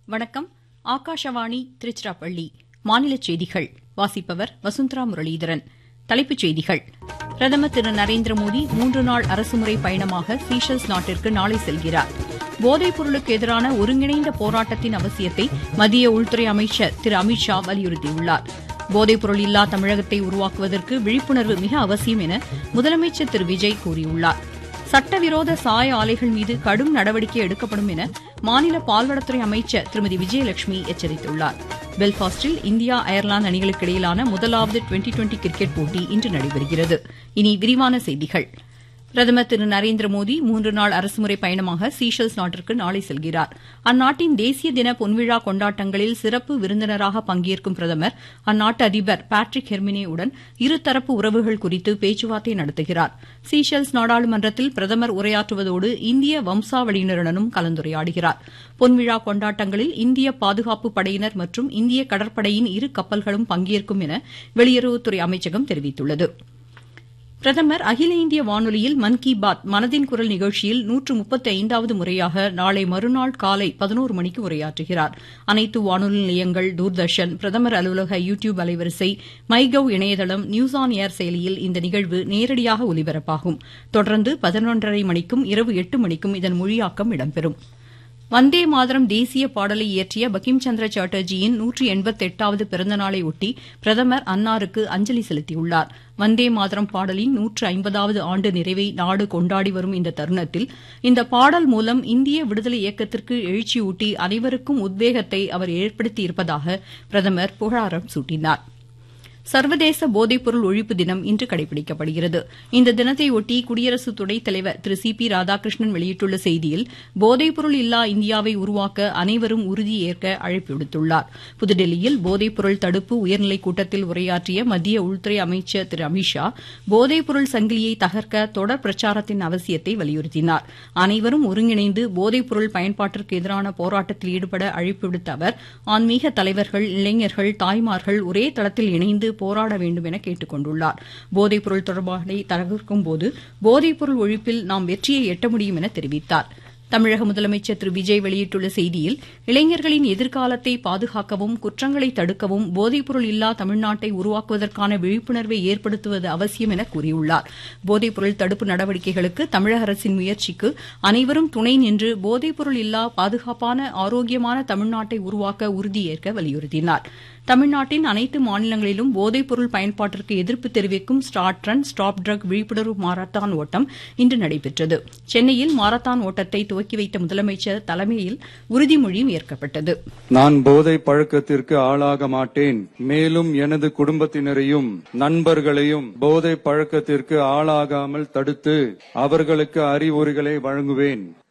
வணக்கம் ஆகாஷவாணி திருச்சிராப்பள்ளி மாநிலச் செய்திகள் வாசிப்பவர் வசுந்தரா முரளிதரன் தலைப்புச் செய்திகள் பிரதமர் திரு நரேந்திர மோடி மூன்று நாள் அரசுமுறை பயணமாக சீஷல்ஸ் நாட்டிற்கு நாளை செல்கிறார் போதைப் பொருளுக்கு எதிரான ஒருங்கிணைந்த போராட்டத்தின் அவசியத்தை மத்திய உள்துறை அமைச்சர் திரு அமித் ஷா வலியுறுத்தியுள்ளார் போதைப் பொருள் இல்லா தமிழகத்தை உருவாக்குவதற்கு விழிப்புணர்வு மிக அவசியம் என முதலமைச்சர் திரு விஜய் கூறியுள்ளார் சட்டவிரோத சாய ஆலைகள் மீது கடும் நடவடிக்கை எடுக்கப்படும் என மாநில பால்வளத்துறை அமைச்சர் திருமதி விஜயலட்சுமி எச்சரித்துள்ளார் பெல்பாஸ்டில் இந்தியா அயர்லாந்து அணிகளுக்கு இடையிலான முதலாவது டுவெண்டி டுவெண்டி கிரிக்கெட் போட்டி இன்று நடைபெறுகிறது இனி விரிவான செய்திகள் பிரதமர் திரு நரேந்திர மோடி மூன்று நாள் அரசுமுறை பயணமாக சீஷல்ஸ் நாட்டிற்கு நாளை செல்கிறார் அந்நாட்டின் தேசிய தின பொன்விழா கொண்டாட்டங்களில் சிறப்பு விருந்தினராக பங்கேற்கும் பிரதமர் அந்நாட்டு அதிபர் பேட்ரிக் ஹெர்மினே உடன் இருதரப்பு உறவுகள் குறித்து பேச்சுவார்த்தை நடத்துகிறார் சீஷல்ஸ் நாடாளுமன்றத்தில் பிரதமர் உரையாற்றுவதோடு இந்திய வம்சாவளியினருடனும் கலந்துரையாடுகிறார் பொன்விழா கொண்டாட்டங்களில் இந்திய பாதுகாப்பு படையினர் மற்றும் இந்திய கடற்படையின் இரு கப்பல்களும் பங்கேற்கும் என வெளியுறவுத்துறை அமைச்சகம் தெரிவித்துள்ளது பிரதமர் அகில இந்திய வானொலியில் மன் கி பாத் மனதின் குரல் நிகழ்ச்சியில் நூற்று முப்பத்தி ஐந்தாவது முறையாக நாளை மறுநாள் காலை பதினோரு மணிக்கு உரையாற்றுகிறார் அனைத்து வானொலி நிலையங்கள் தூர்தர்ஷன் பிரதமர் அலுவலக யூ டியூப் அலைவரிசை மை கவ் இணையதளம் நியூஸ் ஆன் ஏர் செயலியில் இந்த நிகழ்வு நேரடியாக ஒலிபரப்பாகும் தொடர்ந்து பதினொன்றரை மணிக்கும் இரவு எட்டு மணிக்கும் இதன் மொழியாக்கம் இடம்பெறும் வந்தே மாதரம் தேசிய பாடலை இயற்றிய பகிம் சந்திர சாட்டர்ஜியின் நூற்றி எண்பத்தெட்டாவது பிறந்தநாளை ஒட்டி பிரதமர் அன்னாருக்கு அஞ்சலி செலுத்தியுள்ளார் வந்தே மாதரம் பாடலின் நூற்று ஐம்பதாவது ஆண்டு நிறைவை நாடு கொண்டாடி வரும் இந்த தருணத்தில் இந்த பாடல் மூலம் இந்திய விடுதலை இயக்கத்திற்கு எழுச்சியூட்டி அனைவருக்கும் உத்வேகத்தை அவர் ஏற்படுத்தியிருப்பதாக பிரதமர் புகழாரம் சூட்டினார் சர்வதேச போதைப்பொருள் ஒழிப்பு தினம் இன்று கடைபிடிக்கப்படுகிறது இந்த தினத்தையொட்டி குடியரசு துணைத் தலைவர் திரு சி பி ராதாகிருஷ்ணன் வெளியிட்டுள்ள செய்தியில் போதைப்பொருள் இல்லா இந்தியாவை உருவாக்க அனைவரும் உறுதியேற்க அழைப்பு விடுத்துள்ளார் புதுடெல்லியில் போதைப்பொருள் தடுப்பு உயர்நிலைக் கூட்டத்தில் உரையாற்றிய மத்திய உள்துறை அமைச்சர் திரு அமித் ஷா போதைப்பொருள் சங்கிலியை தகர்க்க தொடர் பிரச்சாரத்தின் அவசியத்தை வலியுறுத்தினார் அனைவரும் ஒருங்கிணைந்து போதைப்பொருள் பயன்பாட்டிற்கு எதிரான போராட்டத்தில் ஈடுபட அழைப்பு விடுத்த அவர் ஆன்மீக தலைவர்கள் இளைஞர்கள் தாய்மார்கள் ஒரே தளத்தில் இணைந்து போராட வேண்டும் என கேட்டுக் கொண்டுள்ளார் போதைப்பொருள் தொடர்பான தகர்க்கும் போது போதைப்பொருள் ஒழிப்பில் நாம் வெற்றியை எட்ட முடியும் என தெரிவித்தார் தமிழக முதலமைச்சர் திரு விஜய் வெளியிட்டுள்ள செய்தியில் இளைஞர்களின் எதிர்காலத்தை பாதுகாக்கவும் குற்றங்களை தடுக்கவும் போதைப்பொருள் இல்லா தமிழ்நாட்டை உருவாக்குவதற்கான விழிப்புணர்வை ஏற்படுத்துவது அவசியம் என கூறியுள்ளார் போதைப்பொருள் தடுப்பு நடவடிக்கைகளுக்கு தமிழக அரசின் முயற்சிக்கு அனைவரும் துணை நின்று போதைப்பொருள் இல்லா பாதுகாப்பான ஆரோக்கியமான தமிழ்நாட்டை உருவாக்க உறுதியேற்க வலியுறுத்தினார் தமிழ்நாட்டின் அனைத்து மாநிலங்களிலும் போதைப்பொருள் பயன்பாட்டிற்கு எதிர்ப்பு தெரிவிக்கும் ஸ்டார்ட் ரன் ஸ்டாப் ட்ரக் விழிப்புணர்வு மாரத்தான் ஓட்டம் இன்று நடைபெற்றது சென்னையில் மாரத்தான் ஓட்டத்தை துவக்கி வைத்த முதலமைச்சர் தலைமையில் உறுதிமொழியும் ஏற்கப்பட்டது நான் போதை பழக்கத்திற்கு ஆளாக மாட்டேன் மேலும் எனது குடும்பத்தினரையும் நண்பர்களையும் போதை பழக்கத்திற்கு ஆளாகாமல் தடுத்து அவர்களுக்கு அறிவுரைகளை வழங்குவேன்